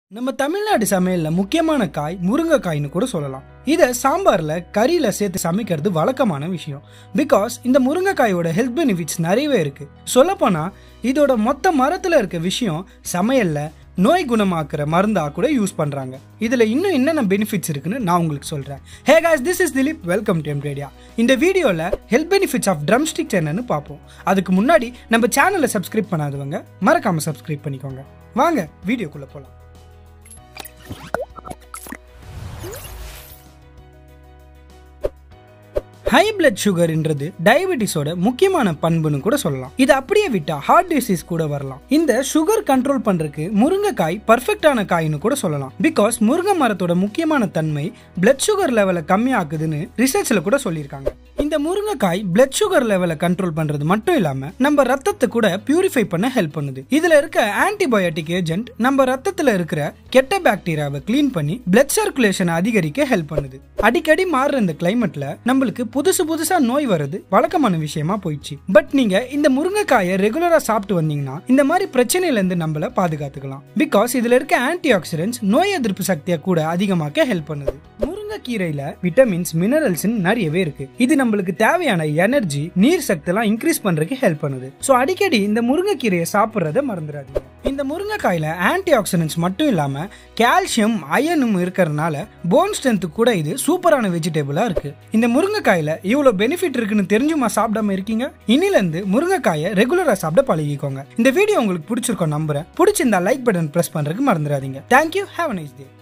நம்ம தமிழ்நாடு சமையல்ல முக்கியமான காய் முருங்கைக்காய்னு கூட சொல்லலாம் இதை சாம்பார்ல கறியில சேர்த்து சமைக்கிறது வழக்கமான விஷயம் பிகாஸ் இந்த முருங்கைக்காயோட ஹெல்த் பெனிஃபிட்ஸ் நிறையவே இருக்கு சொல்லப்போனா இதோட மொத்த மரத்துல இருக்க விஷயம் சமையல்ல நோய் குணமாக்குற மருந்தா கூட யூஸ் பண்றாங்க இதுல இன்னும் என்னென்ன பெனிஃபிட்ஸ் இருக்குன்னு நான் உங்களுக்கு சொல்றேன் hey guys this is Dileep welcome to ரேடியா இந்த வீடியோல health benefits of drumsticks என்னன்னு பார்ப்போம் அதுக்கு முன்னாடி நம்ம சேனலை சப்ஸ்கிரைப் பண்ணாதவங்க மறக்காம சப்ஸ்கிரைப் பண்ணிக்கோங்க வாங்க வீடியோக்குள்ள போலாம் ஹை பிளட் சுகர்ன்றது டயபெட்டிஸோட முக்கியமான பண்புன்னு கூட சொல்லலாம் இது அப்படியே விட்டா ஹார்ட் டிசீஸ் கூட வரலாம் இந்த சுகர் கண்ட்ரோல் பண்றதுக்கு முருங்கைக்காய் பர்ஃபெக்டான காய்னு கூட சொல்லலாம் பிகாஸ் முருங்கை மரத்தோட முக்கியமான தன்மை பிளட் சுகர் லெவலை கம்மியாக்குதுன்னு ரிசர்ச்ல கூட சொல்லியிருக்காங்க இந்த முருங்கைக்காய் பிளட் சுகர் லெவலை கண்ட்ரோல் பண்றது மட்டும் இல்லாம நம்ம ரத்தத்தை கூட பியூரிஃபை பண்ண ஹெல்ப் பண்ணுது இதுல இருக்க ஆன்டிபயோட்டிக் ஏஜென்ட் நம்ம ரத்தத்துல இருக்கிற கெட்ட பாக்டீரியாவை க்ளீன் பண்ணி பிளட் சர்க்குலேஷன் அதிகரிக்க ஹெல்ப் பண்ணுது அடிக்கடி மாறுற இந்த கிளைமேட்ல நம்மளுக்கு புதுசு புதுசா நோய் வருது வழக்கமான விஷயமா போயிடுச்சு பட் நீங்க இந்த முருங்கைக்காயை ரெகுலரா சாப்பிட்டு வந்தீங்கன்னா இந்த மாதிரி பிரச்சனையில இருந்து நம்மள பாதுகாத்துக்கலாம் பிகாஸ் இதுல இருக்க ஆன்டி ஆக்சிடென்ட்ஸ் நோய் எதிர்ப்பு சக்தியை கூட அதிகமாக்க ஹெல்ப் பண்ணுது முருங்கைக்கீரையில விட்டமின்ஸ் மினரல்ஸ் நிறையவே இருக்கு இது நம்மளுக்கு தேவையான எனர்ஜி நீர் சக்தி எல்லாம் இன்க்ரீஸ் பண்றதுக்கு ஹெல்ப் பண்ணுது சோ அடிக்கடி இந்த முருங்கைக்கீரையை சாப்பிடுறத மறந்துடாதீங்க இந்த முருங்கைக்காயில ஆன்டி ஆக்சிடென்ட்ஸ் மட்டும் இல்லாம கால்சியம் அயனும் இருக்கிறதுனால போன் ஸ்ட்ரென்த் கூட இது சூப்பரான வெஜிடபிளா இருக்கு இந்த முருங்கைக்காயில இவ்வளவு பெனிஃபிட் இருக்குன்னு தெரிஞ்சுமா சாப்பிடாம இருக்கீங்க இன்னில இருந்து முருங்கைக்காயை ரெகுலரா சாப்பிட பழகிக்கோங்க இந்த வீடியோ உங்களுக்கு பிடிச்சிருக்கோம் நம்புறேன் பிடிச்சிருந்தா லைக் பட்டன் பிரஸ் பண்றதுக்கு மறந்துடாதீங்க தேங்க்யூ ஹேவ் நைஸ் டே